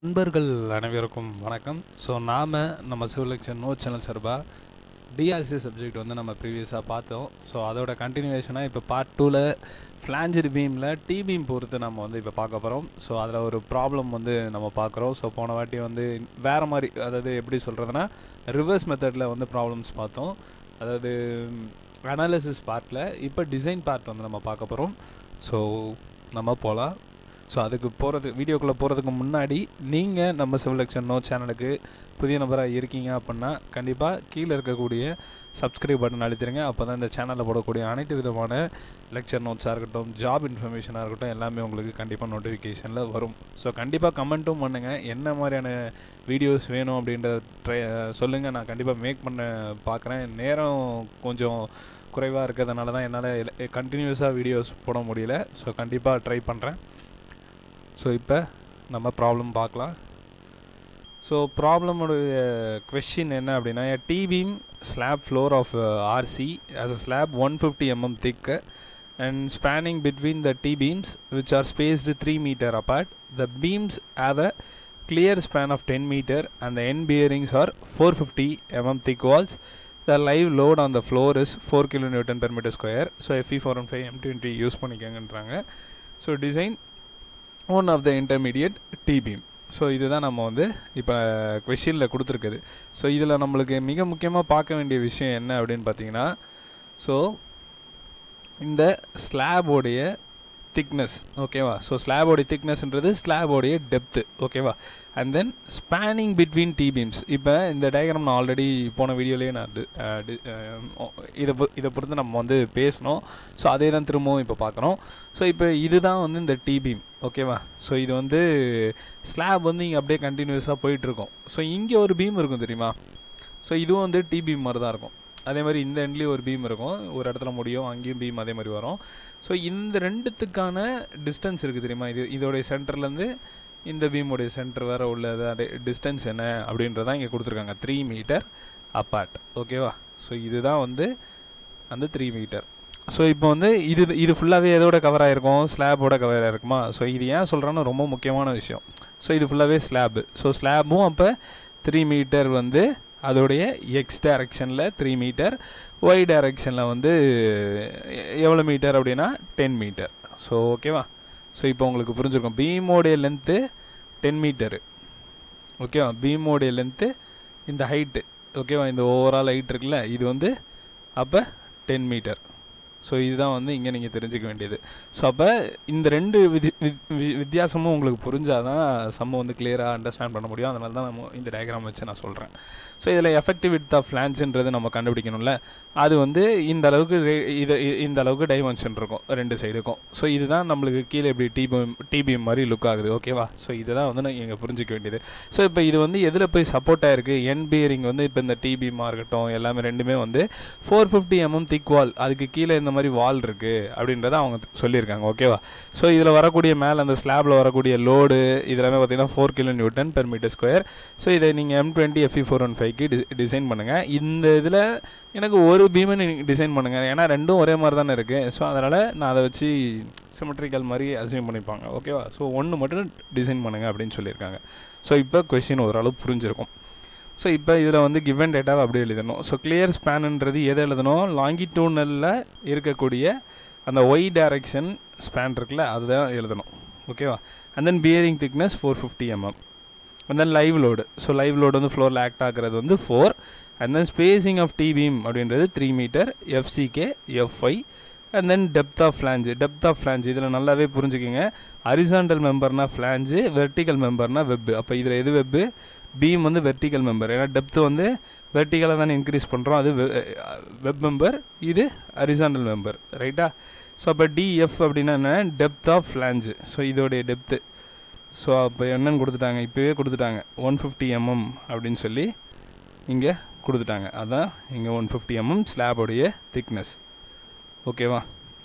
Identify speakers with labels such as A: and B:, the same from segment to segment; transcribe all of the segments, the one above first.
A: நண்பர்கள் அனைவருக்கும் வணக்கம் ஸோ நாம் நம்ம சிவலக்ஷன் நோ சேனல் சார்பாக டிஆர்சி சப்ஜெக்ட் வந்து நம்ம ப்ரீவியஸாக பார்த்தோம் ஸோ அதோட கண்டினியூவேஷனாக இப்போ பார்ட் டூவில் ஃப்ளாஞ்சர் பீமில் டி பீம் பொறுத்து நம்ம வந்து இப்போ பார்க்க போகிறோம் ஸோ அதில் ஒரு ப்ராப்ளம் வந்து நம்ம பார்க்குறோம் ஸோ போன வாட்டி வந்து வேறு மாதிரி அதாவது எப்படி சொல்கிறதுனா ரிவர்ஸ் மெத்தடில் வந்து ப்ராப்ளம்ஸ் பார்த்தோம் அதாவது அனாலிசிஸ் பார்ட்டில் இப்போ டிசைன் பார்ட் வந்து நம்ம பார்க்க போகிறோம் ஸோ நம்ம போகலாம் ஸோ அதுக்கு போகிறது வீடியோக்குள்ளே போகிறதுக்கு முன்னாடி நீங்கள் நம்ம சிவலக்ஷன் நோ சேனலுக்கு புதிய நபராக இருக்கீங்க அப்படின்னா கண்டிப்பாக கீழே இருக்கக்கூடிய சப்ஸ்கிரைப் பட்டன் அழுத்திடுங்க அப்போ தான் இந்த சேனலில் போடக்கூடிய அனைத்து விதமான லெக்சர் நோட்ஸாக இருக்கட்டும் ஜாப் இன்ஃபர்மேஷனாக இருக்கட்டும் எல்லாமே உங்களுக்கு கண்டிப்பாக நோட்டிஃபிகேஷனில் வரும் ஸோ கண்டிப்பாக கமெண்ட்டும் பண்ணுங்கள் என்ன மாதிரியான வீடியோஸ் வேணும் அப்படின்ற ட்ரை சொல்லுங்கள் நான் கண்டிப்பாக மேக் பண்ண பார்க்குறேன் நேரம் கொஞ்சம் குறைவாக இருக்கிறதுனால தான் என்னால் கண்டினியூஸாக வீடியோஸ் போட முடியல ஸோ கண்டிப்பாக ட்ரை பண்ணுறேன் ஸோ இப்போ நம்ம ப்ராப்ளம் பார்க்கலாம் ஸோ ப்ராப்ளமுடைய கொஷின் என்ன அப்படின்னா T beam slab floor of RC as a slab one fifty mm thick and spanning between the T beams which are spaced three metre apart the beams have a clear span of 10 meter and the end bearings are 450 mm thick walls the live load on the floor is 4 kilonewton per meter square so fe415 m20 use பண்ணிக்கங்கன்றாங்க so design one of the intermediate T beam so இதுதான் நம்ம வந்து இப்போ கொஷினில் கொடுத்துருக்குது so இதில் நம்மளுக்கு மிக முக்கியமாக பார்க்க வேண்டிய விஷயம் என்ன அப்படின்னு பார்த்தீங்கன்னா ஸோ இந்த ஸ்லாபோடைய திக்னஸ் ஓகேவா ஸோ ஸ்லாபோடைய திக்னஸ்ன்றது ஸ்லாபோடைய டெப்த்து ஓகேவா and then spanning between T beams இப்போ இந்த டயக்ராம் நான் ஆல்ரெடி போன வீடியோலேயே நான் இதை இதை பொறுத்து நம்ம வந்து பேசணும் ஸோ அதே தான் திரும்பவும் இப்போ பார்க்குறோம் ஸோ இப்போ இதுதான் வந்து இந்த டி பீம் ஓகேவா ஸோ இது வந்து ஸ்லாப் வந்து இங்கே அப்படியே கண்டினியூஸாக போயிட்டுருக்கும் ஸோ இங்கே ஒரு பீம் இருக்கும் தெரியுமா ஸோ இதுவும் வந்து டி பீம் மாதிரி தான் இருக்கும் அதே மாதிரி இந்த எண்ட்லேயும் ஒரு பீம் இருக்கும் ஒரு இடத்துல முடியும் அங்கேயும் பீம் அதே மாதிரி வரும் ஸோ இந்த ரெண்டுத்துக்கான டிஸ்டன்ஸ் இருக்குது தெரியுமா இது இதோடைய சென்டர்லேருந்து இந்த பீமோடைய சென்டர் வேறு உள்ள டிஸ்டன்ஸ் என்ன அப்படின்றதான் இங்கே கொடுத்துருக்காங்க த்ரீ மீட்டர் அப்பார்ட் ஓகேவா ஸோ இதுதான் வந்து அந்த த்ரீ மீட்டர் ஸோ இப்போ வந்து இது இது ஃபுல்லாகவே எதோட கவர் ஆகிருக்கும் ஸ்லாபோட கவர் ஆகிருக்குமா ஸோ இது ஏன் சொல்கிறேன்னு ரொம்ப முக்கியமான விஷயம் ஸோ இது ஃபுல்லாகவே ஸ்லாபு ஸோ ஸ்லாபும் அப்போ த்ரீ மீட்டர் வந்து அதோடைய எக்ஸ் டைரக்ஷனில் த்ரீ மீட்டர் ஒய் டைரக்ஷனில் வந்து எவ்வளோ மீட்டர் அப்படின்னா டென் மீட்டர் ஸோ ஓகேவா ஸோ இப்போ உங்களுக்கு புரிஞ்சிருக்கும் பீமோடைய லென்த்து டென் மீட்டரு ஓகேவா பீமோடைய லென்த்து இந்த ஹைட்டு ஓகேவா இந்த ஓவரால் ஹைட் இருக்குல்ல இது வந்து அப்போ டென் மீட்டர் ஸோ இதுதான் வந்து இங்கே நீங்கள் தெரிஞ்சுக்க வேண்டியது ஸோ அப்போ இந்த ரெண்டு விதி வித்தியாசமும் உங்களுக்கு புரிஞ்சாதான் சம்ம வந்து கிளியராக அண்டர்ஸ்டாண்ட் பண்ண முடியும் அதனால தான் நம்ம இந்த டயக்ராம் வச்சு நான் சொல்கிறேன் ஸோ இதில் எஃபெக்டிவ் வித் ஆஃப் ஃப்ளான்ஸுன்றது நம்ம கண்டுபிடிக்கணும்ல அது வந்து இந்த அளவுக்கு இது இந்த அளவுக்கு டைமென்ஷன் இருக்கும் ரெண்டு சைடுக்கும் ஸோ இதுதான் நம்மளுக்கு கீழே இப்படி டிபிஎம் டிபிஎம் மாதிரி லுக் ஆகுது ஓகேவா ஸோ இதுதான் வந்து நான் இங்கே புரிஞ்சிக்க வேண்டியது ஸோ இப்போ இது வந்து எதில் போய் சப்போர்ட் ஆயிருக்கு என் பியரிங் வந்து இப்போ இந்த டிபிஎம்மாக இருக்கட்டும் எல்லாமே ரெண்டுமே வந்து four fifty mm thick wall அதுக்கு கீழே இந்த மாதிரி வால் இருக்குது அப்படின்றத அவங்க சொல்லியிருக்காங்க ஓகேவா ஸோ இதில் வரக்கூடிய மேலே அந்த ஸ்லாபில் வரக்கூடிய லோடு இதெல்லாமே பார்த்தீங்கன்னா four kilo newton per metre square so இதை நீங்கள் M twenty FE four one ஃபைவ்க்கு டிசைன் பண்ணுங்கள் இந்த இதில் எனக்கு ஒரு பீமை நீங்கள் டிசைன் பண்ணுங்கள் ஏன்னா ரெண்டும் ஒரே மாதிரி தானே இருக்குது ஸோ அதனால் நான் அதை வச்சு சிமெட்ரிக்கல் மாதிரி அசியூம் பண்ணிப்பாங்க ஓகேவா ஸோ ஒன்று மட்டும் டிசைன் பண்ணுங்கள் அப்படின்னு சொல்லியிருக்காங்க ஸோ இப்போ கொஷின் ஓரளவு புரிஞ்சிருக்கும் ஸோ இப்போ இதில் வந்து கிவன் டேட்டாவை அப்படியே எழுதணும் ஸோ கிளியர் ஸ்பேனுன்றது எதை எழுதணும் லாங்கிடியூனலில் இருக்கக்கூடிய அந்த ஒய் டைரக்ஷன் ஸ்பேன் இருக்குல்ல அதுதான் எழுதணும் ஓகேவா and then bearing thickness four fifty mm and then live load so live load வந்து ஃப்ளோரில் ஆக்ட் ஆகிறது வந்து four and then spacing of T beam அப்படின்றது three metre FCK FY and then depth of flange depth of flange இதில் நல்லாவே புரிஞ்சுக்கிங்க horizontal மெம்பர்னா flange vertical மெம்பர்னா வெப்பு அப்போ இதில் எது வெப்பு பீம் வந்து வெர்டிக்கல் மெம்பர் ஏன்னா டெப்த்து வந்து வெர்டிக்கலாக தானே இன்க்ரீஸ் பண்ணுறோம் அது வெப் மெம்பர் இது அரிசாண்டல் மெம்பர் ரைட்டா ஸோ அப்போ டிஎஃப் அப்படின்னா என்ன டெப்த் ஆஃப் ஃப்ளாஞ்சு ஸோ இதோடைய டெப்த்து ஸோ அப்போ என்னன்னு கொடுத்துட்டாங்க இப்போவே கொடுத்துட்டாங்க ஒன் ஃபிஃப்டி எம்எம் அப்படின்னு சொல்லி இங்கே கொடுத்துட்டாங்க அதான் இங்கே ஒன் ஃபிஃப்டி எம்எம் ஸ்லாபோடைய திக்னஸ் ஓகேவா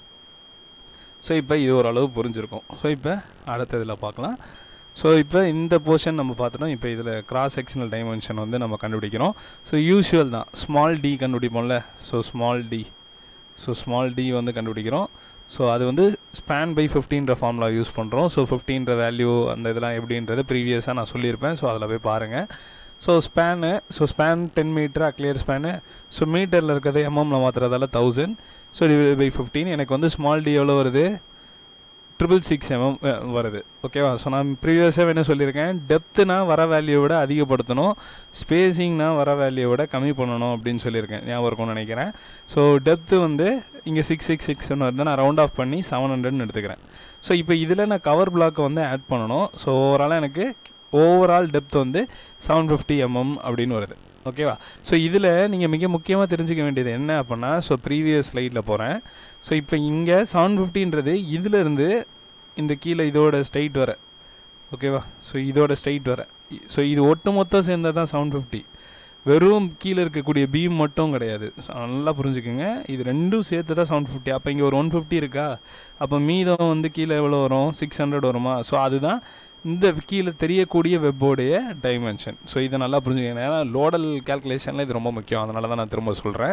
A: ஸோ இப்போ இது ஓரளவு புரிஞ்சிருக்கும் ஸோ இப்போ அடுத்த இதில் பார்க்கலாம் ஸோ இப்போ இந்த போர்ஷன் நம்ம பார்த்துட்டோம் இப்போ இதில் கிராஸ் செக்ஷனல் டைமென்ஷன் வந்து நம்ம கண்டுபிடிக்கிறோம் ஸோ யூஷுவல் தான் ஸ்மால் டி கண்டுபிடிப்போம்ல so small D so small D வந்து கண்டுபிடிக்கிறோம் ஸோ அது வந்து ஸ்பேன் பை ஃபிஃப்டீன்ற ஃபார்முலா யூஸ் பண்ணுறோம் ஸோ ஃபிஃப்டீன்ற வேல்யூ அந்த இதெல்லாம் எப்படின்றது ப்ரீவியஸாக நான் சொல்லியிருப்பேன் ஸோ அதில் போய் பாருங்கள் so span so span ten metre a clear span so மீட்டரில் இருக்கிறது எம்எம்ல மாற்றுறதால thousand so divide by fifteen எனக்கு வந்து ஸ்மால் டி எவ்வளோ வருது ட்ரிபிள் சிக்ஸ் எம்எம் வருது ஓகேவா ஸோ நான் ப்ரீவியஸாக என்ன சொல்லியிருக்கேன் டெப்த்துனா வர வேல்யூ விட அதிகப்படுத்தணும் ஸ்பேஸிங்னா வர வேல்யூ விட கம்மி பண்ணணும் அப்படின்னு சொல்லியிருக்கேன் ஞாபகம் இருக்கும்னு நினைக்கிறேன் ஸோ டெப்த்து வந்து இங்கே சிக்ஸ் சிக்ஸ் சிக்ஸ்னு வருது நான் ரவுண்ட் ஆஃப் பண்ணி செவன் ஹண்ட்ரட்னு எடுத்துக்கிறேன் ஸோ இப்போ இதில் நான் கவர் பிளாக்கை வந்து ஆட் பண்ணணும் ஸோ ஓவராலாக எனக்கு ஓவரால் டெப்த் வந்து செவன் ஃபிஃப்டி எம்எம் அப்படின்னு வருது ஓகேவா ஸோ இதில் நீங்கள் மிக முக்கியமாக தெரிஞ்சுக்க வேண்டியது என்ன அப்படின்னா ஸோ ப்ரீவியஸ் ஸ்லைடில் போகிறேன் ஸோ இப்போ இங்கே செவன் ஃபிஃப்டின்றது இதிலேருந்து இந்த கீழே இதோட ஸ்ட்ரைட் வர ஓகேவா ஸோ இதோட ஸ்ட்ரைட் வர ஸோ இது ஒட்டு மொத்தம் சேர்ந்தது தான் செவன் ஃபிஃப்டி வெறும் கீழே இருக்கக்கூடிய பீம் மட்டும் கிடையாது So, நல்லா புரிஞ்சுக்கோங்க இது ரெண்டும் சேர்த்து தான் செவன் ஃபிஃப்டி அப்போ இங்கே ஒரு ஒன் ஃபிஃப்டி இருக்கா அப்போ மீதம் வந்து கீழே எவ்வளோ வரும் சிக்ஸ் ஹண்ட்ரட் வருமா ஸோ அதுதான் இந்த கீழே தெரியக்கூடிய வெப்போடைய டைமென்ஷன் ஸோ இதை நல்லா புரிஞ்சுக்கங்க ஏன்னா லோடல் கேல்குலேஷனில் இது ரொம்ப முக்கியம் அதனால தான் நான் திரும்ப சொல்கிறேன்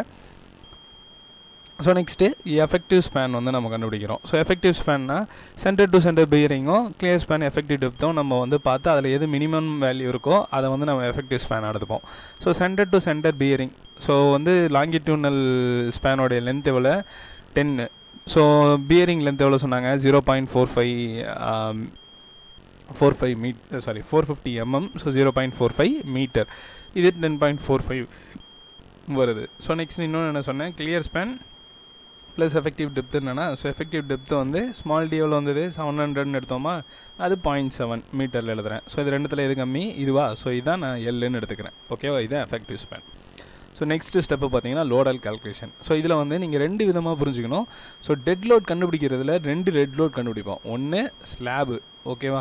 A: ஸோ நெக்ஸ்ட்டு எஃபெக்டிவ் ஸ்பேன் வந்து நம்ம கண்டுபிடிக்கிறோம் ஸோ எஃபெக்டிவ் ஸ்பேன்னா சென்டர் டு சென்டர் பியரிங்கும் கிளியர் ஸ்பேன் எஃபெக்டிவ் டெப்த்தும் நம்ம வந்து பார்த்து அதில் எது மினிமம் வேல்யூ இருக்கோ அதை வந்து நம்ம எஃபெக்டிவ் ஸ்பேன் எடுத்துப்போம் so centre to centre bearing so வந்து லாங்கிட்யூனல் ஸ்பேனோடைய லென்த் எவ்வளோ டென்னு ஸோ பியரிங் லென்த் எவ்வளோ சொன்னாங்க zero point four five four five meet sorry four fifty mm so zero point four five metre இது டென் பாயிண்ட் ஃபோர் ஃபைவ் வருது so next இன்னொன்று என்ன சொன்னேன் clear span plus effective depth என்னென்னா so effective depth வந்து small D எவ்வளோ வந்தது seven ஹண்ட்ரட்னு எடுத்தோமா அது பாயிண்ட் செவன் மீட்டரில் எழுதுறேன் ஸோ இது ரெண்டுத்தில் எது கம்மி இதுவா ஸோ இதான் நான் எல்லுன்னு எடுத்துக்கிறேன் ஓகேவா இதுதான் effective span so next step பார்த்தீங்கன்னா லோடல் கால்குலேஷன் ஸோ இதில் வந்து நீங்கள் ரெண்டு விதமாக புரிஞ்சுக்கணும் ஸோ டெட் லோட் கண்டுபிடிக்கிறதுல ரெண்டு ரெட் லோட் கண்டுபிடிப்போம் ஒன்று ஸ்லாபு ஓகேவா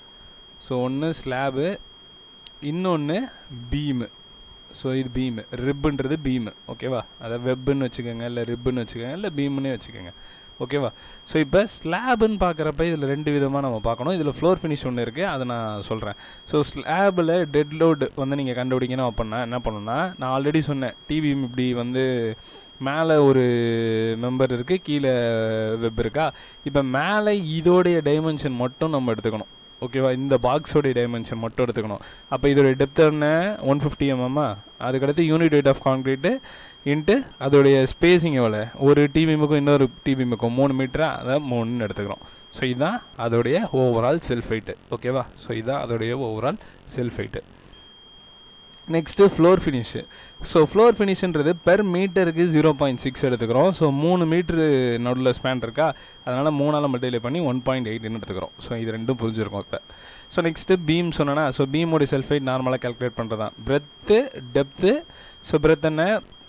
A: ஸோ ஒன்று ஸ்லாபு இன்னொன்று பீமு ஸோ இது பீமு ரிப்புன்றது பீமு ஓகேவா அதை வெப்புன்னு வச்சுக்கோங்க இல்லை ரிப்புன்னு வச்சுக்கோங்க இல்லை பீமுன்னே வச்சுக்கோங்க ஓகேவா ஸோ இப்போ ஸ்லாப்னு பார்க்குறப்ப இதில் ரெண்டு விதமாக நம்ம பார்க்கணும் இதில் ஃப்ளோர் ஃபினிஷ் ஒன்று இருக்குது அதை நான் சொல்கிறேன் ஸோ ஸ்லாபில் டெட் லோடு வந்து நீங்கள் கண்டுபிடிக்கணும் அப்படின்னா என்ன பண்ணணும்னா நான் ஆல்ரெடி சொன்னேன் டிவி இப்படி வந்து மேலே ஒரு மெம்பர் இருக்குது கீழே வெப் இருக்கா இப்போ மேலே இதோடைய டைமென்ஷன் மட்டும் நம்ம எடுத்துக்கணும் ஓகேவா இந்த பாக்ஸோடைய டைமென்ஷன் மட்டும் எடுத்துக்கணும் அப்போ இதோடைய டெப்த் என்ன ஒன் ஃபிஃப்டி எம்எம்மா அதுக்கடுத்து unit weight of concrete into அதோடைய ஸ்பேசிங் எவ்வளோ ஒரு டிபிஎம்முக்கும் இன்னொரு டிபிஎம்முக்கும் மூணு மீட்டரா அதை மூணுன்னு எடுத்துக்கிறோம் ஸோ இதுதான் அதோடைய ஓவரால் செல்ஃப் வெயிட்டு ஓகேவா ஸோ இதுதான் அதோடைய overall self weight next floor finish so floor ஃபினிஷ்ன்றது பெர் மீட்டருக்கு ஜீரோ பாயிண்ட் சிக்ஸ் எடுத்துக்கிறோம் ஸோ மூணு மீட்ரு நடுவில் ஸ்பேன் இருக்கா அதனால் மூணால் மல்டிப்ளை பண்ணி ஒன் பாயிண்ட் எயிட்னு எடுத்துக்கிறோம் ஸோ இது ரெண்டும் புரிஞ்சிருக்கும் இப்போ ஸோ நெக்ஸ்ட்டு பீம் சொன்னேன்னா ஸோ பீமோடைய செல்ஃப் வெயிட் நார்மலாக கால்குலேட் பண்ணுறது தான் பிரெத்து டெப்த்து ஸோ பிரெத் என்ன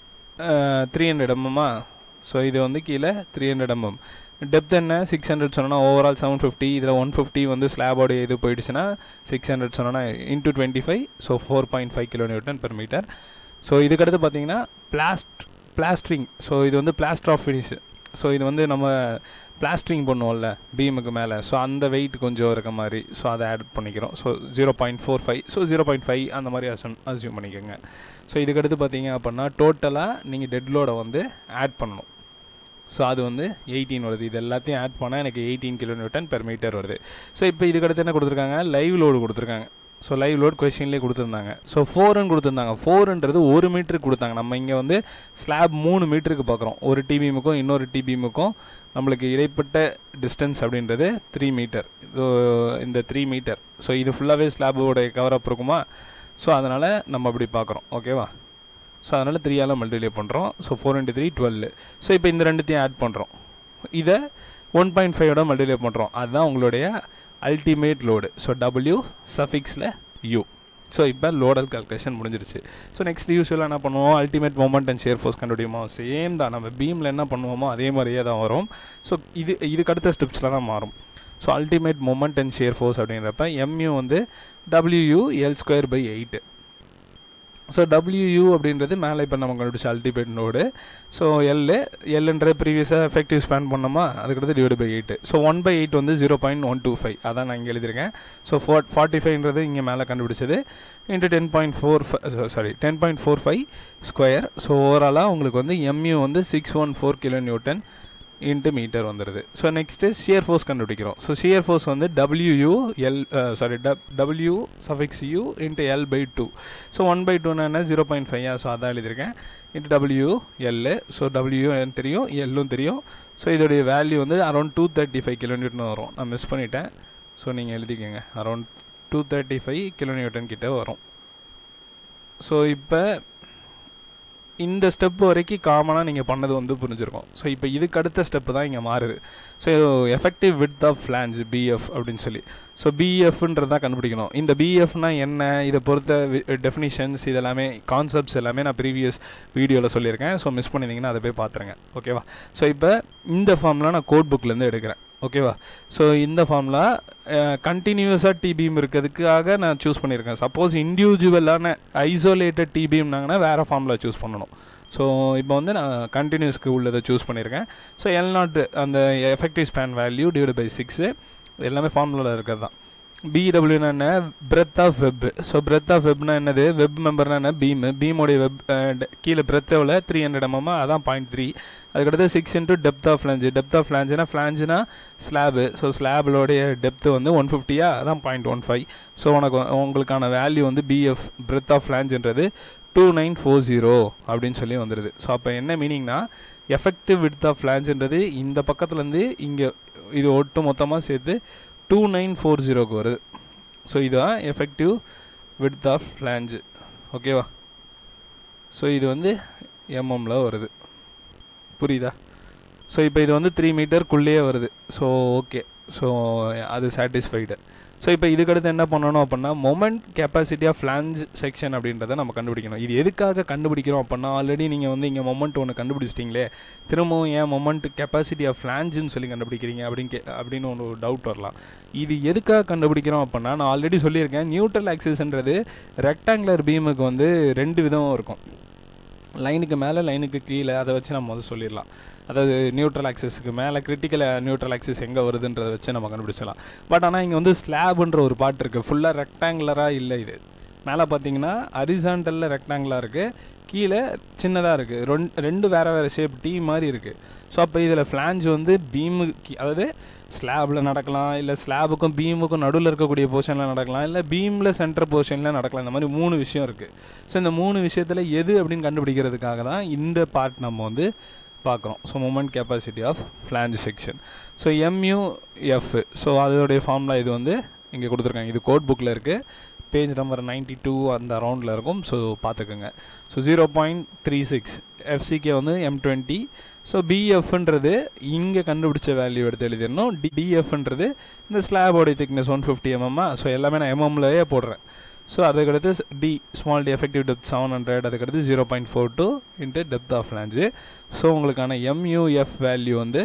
A: த்ரீ ஹண்ட்ரட் எம்எம்மா ஸோ இது வந்து கீழே த்ரீ ஹண்ட்ரட் எம்எம் டெப்த் என்ன சிக்ஸ் ஹண்ட்ரட் சொன்னால் ஓவரால் செவன் ஃபிஃப்டி இதில் ஒன் ஃபிஃப்டி வந்து ஸ்லாபோடைய இது போயிடுச்சுன்னா சிக்ஸ் ஹண்ட்ரட் சொன்னால் into twenty five so four point five kilo newton per metre so இதுக்கடுத்து பார்த்தீங்கன்னா பிளாஸ்ட் பிளாஸ்டரிங் ஸோ இது வந்து பிளாஸ்டர் ஆஃப் ஃபினிஷ் ஸோ இது வந்து நம்ம பிளாஸ்டரிங் பண்ணுவோம்ல பீமுக்கு மேலே ஸோ அந்த வெயிட் கொஞ்சம் இருக்க மாதிரி ஸோ அதை ஆட் பண்ணிக்கிறோம் so zero point four five so zero point five அந்த மாதிரி அசன் அசியூம் பண்ணிக்கோங்க ஸோ இதுக்கடுத்து பார்த்தீங்க அப்படின்னா டோட்டலாக நீங்கள் டெட் லோடை வந்து ஆட் பண்ணணும் ஸோ அது வந்து எயிட்டீன் வருது இது எல்லாத்தையும் ஆட் பண்ணால் எனக்கு eighteen kilo newton per metre வருது ஸோ இப்போ இதுக்கடுத்து என்ன கொடுத்துருக்காங்க லைவ் லோடு கொடுத்துருக்காங்க ஸோ லைவ் லோட் கொஷின்லேயே கொடுத்துருந்தாங்க ஸோ ஃபோருன்னு கொடுத்துருந்தாங்க ஃபோருன்றது ஒரு மீட்டருக்கு கொடுத்தாங்க நம்ம இங்கே வந்து ஸ்லாப் மூணு மீட்டருக்கு பார்க்குறோம் ஒரு டிபிஎமுக்கும் இன்னொரு டிபிஎமுக்கும் நம்மளுக்கு இடைப்பட்ட டிஸ்டன்ஸ் அப்படின்றது த்ரீ மீட்டர் இந்த த்ரீ மீட்டர் ஸோ இது ஃபுல்லாகவே ஸ்லாபோடைய கவர் அப் இருக்குமா ஸோ அதனால் நம்ம அப்படி பார்க்குறோம் ஓகேவா ஸோ அதனால் த்ரீயால் மல்டிப்ளை பண்ணுறோம் so four into three twelve so இப்போ இந்த ரெண்டுத்தையும் ஆட் பண்ணுறோம் இதை ஒன் பாயிண்ட் ஃபைவோட மல்டிப்ளை பண்ணுறோம் அதுதான் உங்களுடைய அல்டிமேட் லோடு ஸோ டபிள்யூ சஃபிக்ஸில் யூ ஸோ இப்போ லோடல் கால்குலேஷன் முடிஞ்சிருச்சு ஸோ நெக்ஸ்ட் யூஸ்வலாக என்ன பண்ணுவோம் ultimate moment and shear force கண்டுபிடிக்குமோ சேம் தான் நம்ம பீமில் என்ன பண்ணுவோமோ அதே மாதிரியே தான் வரும் ஸோ இது இதுக்கு அடுத்த ஸ்டெப்ஸில் தான் மாறும் so ultimate moment and shear force அப்படின்றப்ப எம்யூ வந்து W L square by eight so W அப்படின்றது மேலே இப்போ நம்ம கண்டுபிடிச்ச அல்டிமேட் நோடு ஸோ எல் எல்ன்ற ப்ரீவியஸாக எஃபெக்டிவ் ஸ்பேன் பண்ணோமா அதுக்கடுத்து divide by eight so one by eight வந்து zero point one two five அதான் நான் இங்கே எழுதியிருக்கேன் ஸோ ஃபோர் ஃபார்ட்டி ஃபைவ்ன்றது இங்கே மேலே கண்டுபிடிச்சது into ten point four sorry ten point four five square so ஓவராலாக உங்களுக்கு வந்து எம்யூ வந்து six one four kilo newton into metre வந்துடுது ஸோ நெக்ஸ்ட்டு ஷியர் ஃபோர்ஸ் கண்டுபிடிக்கிறோம் ஸோ ஷியர் ஃபோர்ஸ் வந்து W L sorry W suffix U into L by two so one by டூனா என்ன zero point five so அதான் எழுதியிருக்கேன் into W L so W தெரியும் எல்லும் தெரியும் ஸோ இதோடைய வேல்யூ வந்து அரௌண்ட் டூ தேர்ட்டி ஃபைவ் கிலோமீட்டர்னு வரும் நான் மிஸ் பண்ணிட்டேன் ஸோ நீங்கள் எழுதிக்கோங்க around two thirty five kilometre கிட்ட வரும் ஸோ இப்போ இந்த ஸ்டெப் வரைக்கும் காமனாக நீங்கள் பண்ணது வந்து புரிஞ்சிருக்கும் ஸோ இப்போ இதுக்கு அடுத்த ஸ்டெப்பு தான் இங்கே மாறுது so effective width of flange BF அப்படின்னு சொல்லி ஸோ பிஎஃப்ன்றது தான் கண்டுபிடிக்கணும் இந்த பிஎஃப்னா என்ன இதை பொறுத்த டெஃபினிஷன்ஸ் இதெல்லாமே கான்செப்ட்ஸ் எல்லாமே நான் ப்ரீவியஸ் வீடியோவில் சொல்லியிருக்கேன் ஸோ மிஸ் பண்ணியிருந்தீங்கன்னா அதை போய் பார்த்துருங்க ஓகேவா ஸோ இப்போ இந்த ஃபார்ம்லாம் நான் கோட் புக்லேருந்து எடுக்கிறேன் ஓகேவா ஸோ இந்த ஃபார்மில் கண்டினியூஸாக டிபிஎம் இருக்கிறதுக்காக நான் சூஸ் பண்ணியிருக்கேன் சப்போஸ் இண்டிவிஜுவலான ஐசோலேட்டட் டிபிஎம்னாங்கன்னா வேறு ஃபார்மில் சூஸ் பண்ணணும் ஸோ இப்போ வந்து நான் கண்டினியூஸ்க்கு உள்ளதை சூஸ் பண்ணியிருக்கேன் ஸோ எல் நாட் அந்த effective span value divide by six எல்லாமே ஃபார்முலாவில் இருக்கிறது தான் பிடபிள்யூனா என்ன breadth of web so breadth of வெப்னா என்னது வெப் மெம்பர்னா என்ன பீம் பீமோடைய வெப் கீழே பிரெத் எவ்வளோ த்ரீ ஹண்ட்ரட் எம்எம் அதான் பாயிண்ட் த்ரீ அதுக்கடுத்து six into depth of flange depth of ஃப்ளாஞ்சுனா ஃப்ளாஞ்சுனா ஸ்லாபு ஸோ ஸ்லாபிலோடைய டெப்த்து வந்து ஒன் ஃபிஃப்டியா அதான் பாயிண்ட் ஒன் ஃபைவ் ஸோ உனக்கு உங்களுக்கான வேல்யூ வந்து பிஎஃப் பிரெத் ஆஃப் ஃப்ளாஞ்சுன்றது டூ நைன் ஃபோர் ஜீரோ அப்படின்னு சொல்லி வந்துடுது ஸோ அப்போ என்ன மீனிங்னா எஃபெக்டிவ் வித் ஆஃப் ஃப்ளாஞ்சுன்றது இந்த பக்கத்துலேருந்து இங்கே இது ஒட்டு மொத்தமாக சேர்த்து டூ நைன் ஃபோர் ஜீரோக்கு வருது ஸோ இதுதான் எஃபெக்டிவ் வித் ஆஃப் ஃப்ளாஞ்சு ஓகேவா ஸோ இது வந்து எம்எம்மில் வருது புரியுதா ஸோ இப்போ இது வந்து த்ரீ மீட்டருக்குள்ளேயே வருது ஸோ ஓகே ஸோ அது சாட்டிஸ்ஃபைடு ஸோ இப்போ இதுக்கடுத்து என்ன பண்ணணும் அப்படின்னா moment capacity of flange section அப்படின்றத நம்ம கண்டுபிடிக்கணும் இது எதுக்காக கண்டுபிடிக்கிறோம் அப்படின்னா ஆல்ரெடி நீங்கள் வந்து இங்கே மொமெண்ட் ஒன்று கண்டுபிடிச்சிட்டிங்களே திரும்பவும் ஏன் மொமெண்ட் கெப்பாசிட்டி ஆஃப் ஃப்ளான்ஜுன்னு சொல்லி கண்டுபிடிக்கிறீங்க அப்படின்னு கே அப்படின்னு ஒரு டவுட் வரலாம் இது எதுக்காக கண்டுபிடிக்கிறோம் அப்படின்னா நான் ஆல்ரெடி சொல்லியிருக்கேன் நியூட்ரல் ஆக்சிஸ்ன்றது ரெக்டாங்குலர் பீமுக்கு வந்து ரெண்டு விதம் இருக்கும் லைனுக்கு மேலே லைனுக்கு கீழே அதை வச்சு நம்ம வந்து சொல்லிடலாம் அதாவது நியூட்ரல் ஆக்சஸுக்கு மேலே கிரிட்டிக்கல் நியூட்ரல் ஆக்சஸ் எங்கே வருதுன்றதை வச்சு நம்ம கண்டுபிடிச்சலாம் பட் ஆனால் இங்கே வந்து ஸ்லாப்ன்ற ஒரு பாட்டு இருக்குது ஃபுல்லாக ரெக்டாங்குலராக இல்லை இது மேலே பார்த்தீங்கன்னா அரிசாண்டலில் ரெக்டாங்குலாக இருக்குது கீழே சின்னதாக இருக்குது ரெண் ரெண்டு வேறு வேறு ஷேப் டீ மாதிரி இருக்குது ஸோ அப்போ இதில் ஃப்ளான்ஜ் வந்து பீமு அதாவது ஸ்லாபில் நடக்கலாம் இல்லை ஸ்லாபுக்கும் பீமுக்கும் நடுவில் இருக்கக்கூடிய போர்ஷனில் நடக்கலாம் இல்லை பீமில் சென்டர் போர்ஷனில் நடக்கலாம் இந்த மாதிரி மூணு விஷயம் இருக்குது ஸோ இந்த மூணு விஷயத்தில் எது அப்படின்னு கண்டுபிடிக்கிறதுக்காக தான் இந்த பார்ட் நம்ம வந்து பார்க்குறோம் so moment capacity of flange section so MUF so அதோடைய ஃபார்முலா இது வந்து இங்கே கொடுத்துருக்காங்க இது கோட் புக்கில் இருக்குது பேஜ் நம்பர் நைன்ட்டி டூ அந்த ரவுண்டில் இருக்கும் ஸோ பார்த்துக்கோங்க so zero point three six FCK வந்து எம் டுவெண்ட்டி ஸோ பிஎஃப்ன்றது இங்கே கண்டுபிடிச்ச வேல்யூ எடுத்து எழுதிடணும் டி டிஎஃப்ன்றது இந்த ஸ்லாபோடைய திக்னஸ் ஒன் ஃபிஃப்டி எம்எம்மா ஸோ எல்லாமே நான் எம்எம்லேயே போடுறேன் ஸோ அதுக்கடுத்து D small D effective depth seven hundred அதுக்கடுத்து zero point four two into depth of flange so உங்களுக்கான எம்யூஎஃப் வேல்யூ வந்து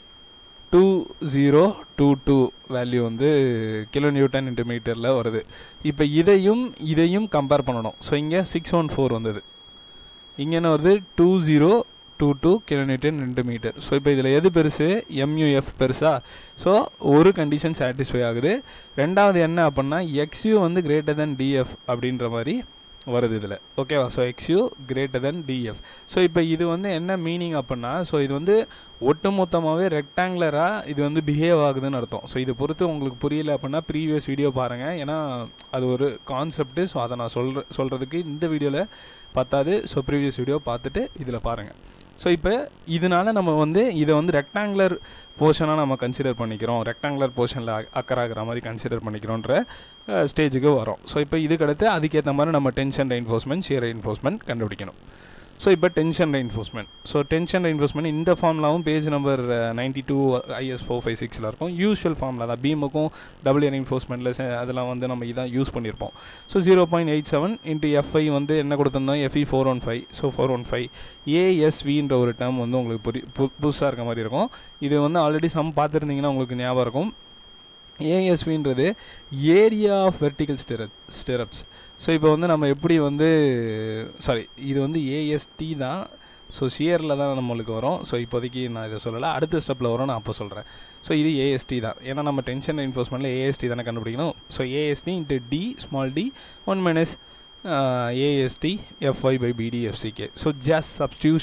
A: two zero two two value வந்து கிலோ நியூட்டன் இன்ட்டு மீட்டரில் வருது இப்போ இதையும் இதையும் கம்பேர் பண்ணணும் ஸோ இங்கே சிக்ஸ் ஒன் ஃபோர் வந்தது இங்கே என்ன வருது two zero two two kilometre ரெண்டு மீட்டர் ஸோ இப்போ இதில் எது பெருசு எம்யூஎஃப் பெருசா ஸோ ஒரு கண்டிஷன் சாட்டிஸ்ஃபை ஆகுது ரெண்டாவது என்ன அப்படின்னா எக்ஸ்யூ வந்து கிரேட்டர் தென் டிஎஃப் அப்படின்ற மாதிரி வருது இதில் ஓகேவா so XU greater than DF so இப்போ இது வந்து என்ன மீனிங் அப்படின்னா ஸோ இது வந்து ஒட்டுமொத்தமாகவே ரெக்டாங்குலராக இது வந்து பிஹேவ் ஆகுதுன்னு அர்த்தம் ஸோ இதை பொறுத்து உங்களுக்கு புரியல அப்படின்னா ப்ரீவியஸ் வீடியோ பாருங்கள் ஏன்னா அது ஒரு கான்செப்ட்டு ஸோ அதை நான் சொல்கிற சொல்கிறதுக்கு இந்த வீடியோவில் பத்தாது ஸோ ப்ரீவியஸ் வீடியோ பார்த்துட்டு இதில் பாருங்கள் ஸோ இப்போ இதனால நம்ம வந்து இதை வந்து ரெக்டாங்குலர் போர்ஷனாக நம்ம கன்சிடர் பண்ணிக்கிறோம் ரெக்டாங்குலர் போர்ஷனில் அக்கறாகிற மாதிரி கன்சிடர் பண்ணிக்கிறோன்ற ஸ்டேஜுக்கு வரோம் ஸோ இப்போ இதுக்கடுத்து அதுக்கேற்ற மாதிரி நம்ம டென்ஷன் ரெயின்ஃபோர்ஸ்மெண்ட் ஷியர் ரெயின்ஃபோர்ஸ்மெண்ட் கண்டுபிடிக்கணும் ஸோ இப்போ tension reinforcement so tension reinforcement இந்த ஃபார்ம்லாவும் page number ninety two IS four five சிக்ஸில் இருக்கும் யூஸ்வல் ஃபார்மில் தான் பீமுக்கும் டபுள் ரெயின்ஃபோர்ஸ்மெண்ட்டில் அதெல்லாம் வந்து நம்ம இதான் யூஸ் பண்ணியிருப்போம் so zero point eight seven into FY வந்து என்ன கொடுத்துருந்தோம் Fe four one five so four one five ஏஎஸ்வின்ற ஒரு டேர்ம் வந்து உங்களுக்கு புரி பு புதுசாக இருக்க மாதிரி இருக்கும் இது வந்து ஆல்ரெடி சம் பார்த்துருந்தீங்கன்னா உங்களுக்கு ஞாபகம் இருக்கும் ஏஎஸ்வின்றது area of vertical stirrup stirrups so இப்போ வந்து நம்ம எப்படி வந்து சாரி இது வந்து ஏஎஸ்டி தான் ஸோ ஷியரில் தான் நம்மளுக்கு வரும் ஸோ இப்போதைக்கு நான் இதை சொல்லலை அடுத்த ஸ்டெப்பில் வரும் நான் அப்போ சொல்கிறேன் ஸோ இது ஏஎஸ்டி தான் ஏன்னா நம்ம டென்ஷன் என்ஃபோர்ஸ்மெண்ட்டில் ஏஎஸ்டி தானே கண்டுபிடிக்கணும் so AST into D small D one minus AST FY by BD FCK so just substitution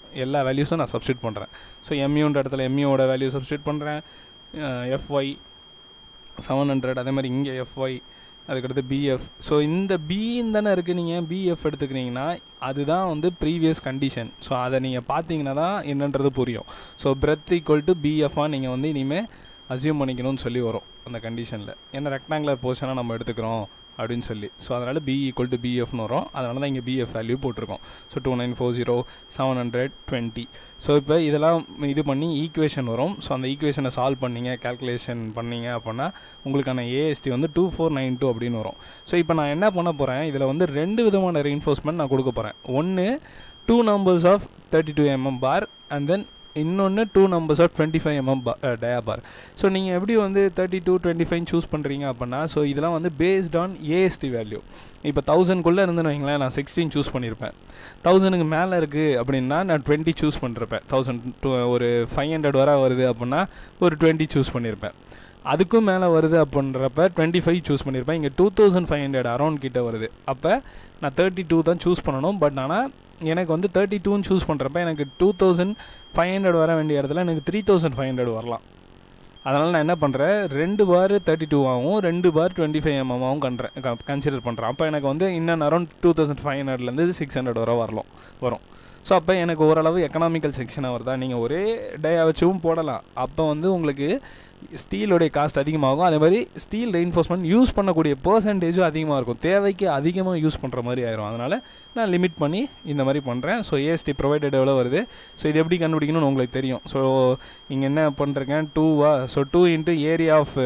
A: எல்லா வேல்யூஸும் நான் சப்ஸ்டியூட் பண்ணுறேன் ஸோ எம்யூன்ற இடத்துல எம்யூவோட வேல்யூ சப்ஸ்டியூட் பண்ணுறேன் எஃப்ஒய் செவன் ஹண்ட்ரட் அதே மாதிரி இங்கே எஃப்ஒய் அதுக்கடுத்து பிஎஃப் ஸோ இந்த பின்னு தானே இருக்குது நீங்கள் பிஎஃப் எடுத்துக்கிறீங்கன்னா அதுதான் வந்து ப்ரீவியஸ் கண்டிஷன் ஸோ அதை நீங்கள் பார்த்தீங்கன்னா தான் என்னன்றது புரியும் ஸோ பிரெத் ஈக்குவல் டு பிஎஃபாக நீங்கள் வந்து இனிமேல் அசியூம் பண்ணிக்கணும்னு சொல்லி வரும் அந்த கண்டிஷனில் ஏன்னா ரெக்டாங்குலர் போர்ஷனாக நம்ம எடுத்துக்கிறோம் அப்படின்னு சொல்லி ஸோ அதனால் பி ஈக்குவல் டு பிஎஃப்னு வரும் அதனால தான் இங்கே பிஎஃப் வேல்யூ போட்டிருக்கோம் so two nine four zero seven hundred twenty so இப்போ இதெல்லாம் இது பண்ணி ஈக்குவேஷன் வரும் ஸோ அந்த ஈக்குவேஷனை சால்வ் பண்ணீங்க கேல்குலேஷன் பண்ணீங்க அப்படின்னா உங்களுக்கான ஏஎஸ்டி வந்து டூ ஃபோர் நைன் டூ அப்படின்னு வரும் ஸோ இப்போ நான் என்ன பண்ண போகிறேன் இதில் வந்து ரெண்டு விதமான ரெயின்ஃபோர்ஸ்மெண்ட் நான் கொடுக்க போகிறேன் ஒன்று two numbers of thirty two mm bar and then இன்னொன்று two numbers of twenty five mm dia bar so நீங்கள் எப்படி வந்து thirty two twenty five choose பண்ணுறீங்க அப்படின்னா ஸோ இதெல்லாம் வந்து பேஸ்ட் ஆன் ஏஎஸ்டி வேல்யூ இப்போ தௌசண்ட்குள்ளே இருந்துன்னு வைங்களேன் நான் சிக்ஸ்டீன் சூஸ் பண்ணியிருப்பேன் தௌசண்ட்க்கு மேலே இருக்குது அப்படின்னா நான் டுவெண்ட்டி சூஸ் பண்ணிருப்பேன் தௌசண்ட் டூ ஒரு ஃபைவ் ஹண்ட்ரட் வர வருது அப்படின்னா ஒரு டுவெண்ட்டி சூஸ் பண்ணியிருப்பேன் அதுக்கும் மேலே வருது அப்படின்றப்ப டுவெண்ட்டி ஃபைவ் சூஸ் பண்ணியிருப்பேன் இங்கே two thousand five hundred around கிட்ட வருது அப்போ நான் தேர்ட்டி டூ தான் சூஸ் பண்ணணும் பட் ஆனால் எனக்கு வந்து தேர்ட்டி டூன்னு சூஸ் பண்ணுறப்ப எனக்கு டூ தௌசண்ட் ஃபைவ் ஹண்ட்ரட் வர வேண்டிய இடத்துல எனக்கு த்ரீ தௌசண்ட் ஃபைவ் ஹண்ட்ரட் வரலாம் அதனால் நான் என்ன பண்ணுறேன் ரெண்டு பார் தேர்ட்டி டூவாகவும் ரெண்டு பார் டுவெண்ட்டி ஃபைவ் எம்எம்மாகவும் கண்றேன் கன்சிடர் பண்ணுறேன் அப்போ எனக்கு வந்து இன்னும் அரௌண்ட் டூ தௌசண்ட் ஃபைவ் ஹண்ட்ரட்லேருந்து சிக்ஸ் ஹண்ட்ரட் வர வரலாம் வரும் ஸோ அப்போ எனக்கு ஓரளவு எக்கனாமிக்கல் செக்ஷனாக வருதா நீங்கள் ஒரே டேயா வச்சும் போடலாம் அப்போ வந்து உங்களுக்கு ஸ்டீலோடைய காஸ்ட் அதிகமாகும் அதே மாதிரி ஸ்டீல் ரெயின்ஃபோர்ஸ்மெண்ட் யூஸ் பண்ணக்கூடிய பர்சன்டேஜும் அதிகமாக இருக்கும் தேவைக்கு அதிகமாக யூஸ் பண்ணுற மாதிரி ஆயிரும் அதனால் நான் லிமிட் பண்ணி இந்த மாதிரி பண்ணுறேன் ஸோ ஏஎஸ்டி ப்ரொவைடட் எவ்வளோ வருது ஸோ இது எப்படி கண்டுபிடிக்கணும்னு உங்களுக்கு தெரியும் ஸோ இங்கே என்ன பண்ணுறேன் டூவா so two into area of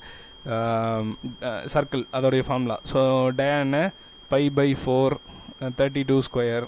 A: circle அதோடைய ஃபார்முலா ஸோ டேன்னு pi by four thirty two square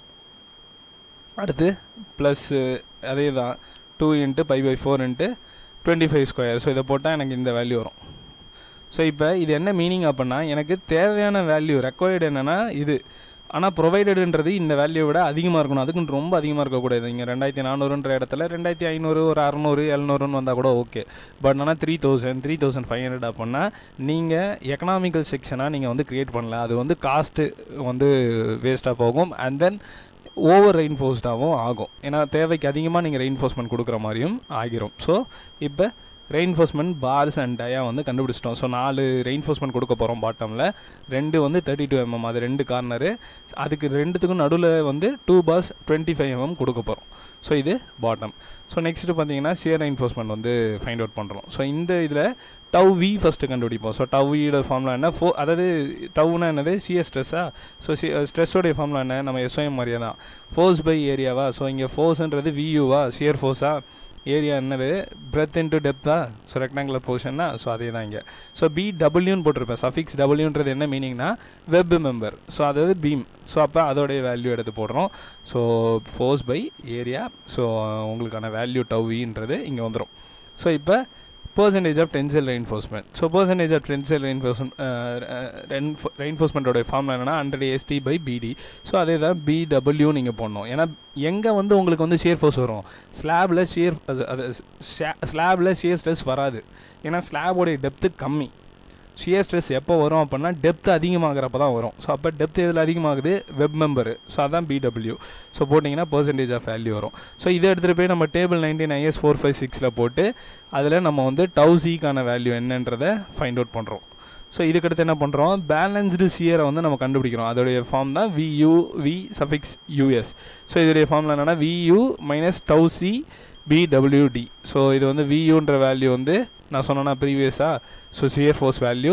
A: அடுத்து ப்ளஸ்ஸு அதே தான் two into pi by four into twenty five square so இதை போட்டால் எனக்கு இந்த வேல்யூ வரும் ஸோ இப்போ இது என்ன மீனிங் அப்படின்னா எனக்கு தேவையான வேல்யூ ரெக்வயர்டு என்னென்னா இது ஆனால் ப்ரொவைடடுன்றது இந்த வேல்யூ விட அதிகமாக இருக்கணும் அதுக்குன்னு ரொம்ப அதிகமாக இருக்கக்கூடாது இங்கே ரெண்டாயிரத்தி நானூறுன்ற இடத்துல ரெண்டாயிரத்தி ஐநூறு ஒரு அறநூறு எழுநூறுன்னு வந்தால் கூட ஓகே பட் ஆனால் three thousand three thousand five hundred அப்படின்னா நீங்கள் எக்கனாமிக்கல் செக்ஷனாக நீங்கள் வந்து க்ரியேட் பண்ணல அது வந்து காஸ்ட்டு வந்து வேஸ்ட்டாக போகும் அண்ட் தென் ஓவர் ரெயின்ஃபோர்ஸ்டாகவும் ஆகும் ஏன்னா தேவைக்கு அதிகமாக நீங்கள் ரெயின்ஃபோர்ஸ்மெண்ட் கொடுக்குற மாதிரியும் ஆகிரும் ஸோ இப்போ ரெயின்ஃபோர்ஸ்மெண்ட் பார்ஸ் அண்ட் டயா வந்து கண்டுபிடிச்சிட்டோம் ஸோ நாலு ரெயின்ஃபோர்ஸ்மெண்ட் கொடுக்க போகிறோம் பாட்டமில் ரெண்டு வந்து தேர்ட்டி டூ எம்எம் அது ரெண்டு கார்னரு அதுக்கு ரெண்டுத்துக்கும் நடுவில் வந்து two bars twenty five mm கொடுக்க போகிறோம் ஸோ இது பாட்டம் ஸோ நெக்ஸ்ட்டு பார்த்தீங்கன்னா சியர் ரெயின்ஃபோர்ஸ்மெண்ட் வந்து ஃபைண்ட் அவுட் பண்ணுறோம் ஸோ இந்த இதில் டவ் வி ஃபஸ்ட்டு கண்டுபிடிப்போம் ஸோ டவ் வியோட ஃபார்ம்லாம் என்ன ஃபோ அதாவது டவ்னா என்னது சிஎஸ் ஸ்ட்ரெஸ்ஸா ஸோ சி ஸ்ட்ரெஸ்ஸோடைய ஃபார்ம்லாம் என்ன நம்ம எஸ்ஓஎம் மாதிரியே தான் ஃபோர்ஸ் பை ஏரியாவா ஸோ இங்கே ஃபோர்ஸ்ன்றது வியூவா சியர் ஃபோர்ஸா ஏரியா என்னது பிரெத் இன்ட்டு டெப்த்தா ஸோ ரெக்டாங்குலர் போர்ஷன்னா ஸோ அதே தான் இங்கே ஸோ பி டபிள்யூன்னு போட்டிருப்பேன் சஃபிக்ஸ் டபிள்யூன்றது என்ன மீனிங்னா வெப் மெம்பர் ஸோ அதாவது பீம் ஸோ அப்போ அதோடைய வேல்யூ எடுத்து போடுறோம் so force by area so உங்களுக்கான வேல்யூ டவ்வின்றது இங்கே வந்துடும் ஸோ இப்போ percentage of tensile reinforcement so percentage of tensile reinforcement ரெயின்ஃபோர்ஸ்மெண்ட்டோட ஃபார்ம் என்னன்னா hundred ST by BD so அதே தான் பிடபிள்யூ நீங்கள் போடணும் ஏன்னா எங்கே வந்து உங்களுக்கு வந்து ஷியர் ஃபோர்ஸ் வரும் ஸ்லாபில் ஷியர் அது ஸ்லாபில் ஷியர் ஸ்ட்ரெஸ் வராது ஏன்னா ஸ்லாபோடைய டெப்த்து கம்மி ஷியர் ஸ்ட்ரெஸ் எப்போ வரும் அப்படின்னா டெப்த் அதிகமாகிறப்ப தான் வரும் ஸோ அப்போ டெப்த் எதில் அதிகமாகுது வெப் மெம்பரு ஸோ அதான் பிடபிள்யூ ஸோ போட்டிங்கன்னா பர்சன்டேஜ் ஆஃப் வேல்யூ வரும் ஸோ இதை எடுத்துகிட்டு போய் நம்ம table nineteen IS four five சிக்ஸில் போட்டு அதில் நம்ம வந்து டவுசிக்கான வேல்யூ என்னன்றதை ஃபைண்ட் அவுட் பண்ணுறோம் ஸோ இதுக்கடுத்து என்ன பண்ணுறோம் பேலன்ஸ்டு ஷியரை வந்து நம்ம கண்டுபிடிக்கிறோம் அதோடைய ஃபார்ம் தான் VU V suffix US so இதோடைய ஃபார்மில் என்னென்னா VU minus tau C BWD so இது வந்து வியூன்ற வேல்யூ வந்து நான் சொன்னேன்னா ப்ரீவியஸாக ஸோ சியர் ஃபோர்ஸ் வேல்யூ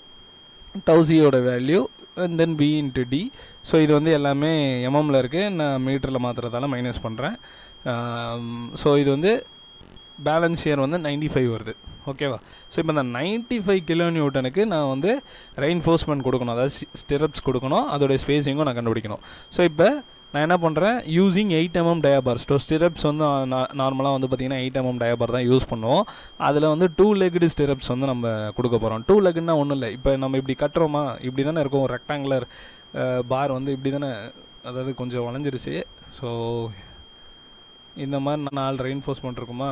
A: டவுசியோட value and then B into D so இது வந்து எல்லாமே எம்எம்மில் இருக்குது நான் மீட்டரில் மாற்றுறதால மைனஸ் பண்ணுறேன் ஸோ இது வந்து பேலன்ஸ் ஷேர் வந்து நைன்டி ஃபைவ் வருது ஓகேவா ஸோ இப்போ இந்த நைன்ட்டி ஃபைவ் கிலோ நியூட்டனுக்கு நான் வந்து ரெயின்ஃபோர்ஸ்மெண்ட் கொடுக்கணும் அதாவது ஸ்டிரப்ஸ் கொடுக்கணும் அதோடைய ஸ்பேஸிங்கும் நான் கண்டுபிடிக்கணும் ஸோ இப்போ நான் என்ன பண்ணுறேன் using eight mm dia bar so stirrups வந்து நார்மலாக வந்து பார்த்திங்கன்னா எயிட் எம்எம் டயாபார் தான் யூஸ் பண்ணுவோம் அதில் வந்து டூ லெக்டு ஸ்டிரப்ஸ் வந்து நம்ம கொடுக்க போகிறோம் டூ லெக்னா ஒன்றும் இல்லை இப்போ நம்ம இப்படி கட்டுறோமா இப்படி தானே இருக்கும் ரெக்டாங்குலர் பார் வந்து இப்படி தானே அதாவது கொஞ்சம் வளைஞ்சிருச்சு ஸோ இந்த மாதிரி நாலு ரெயின்ஃபோர்ஸ்மெண்ட் இருக்குமா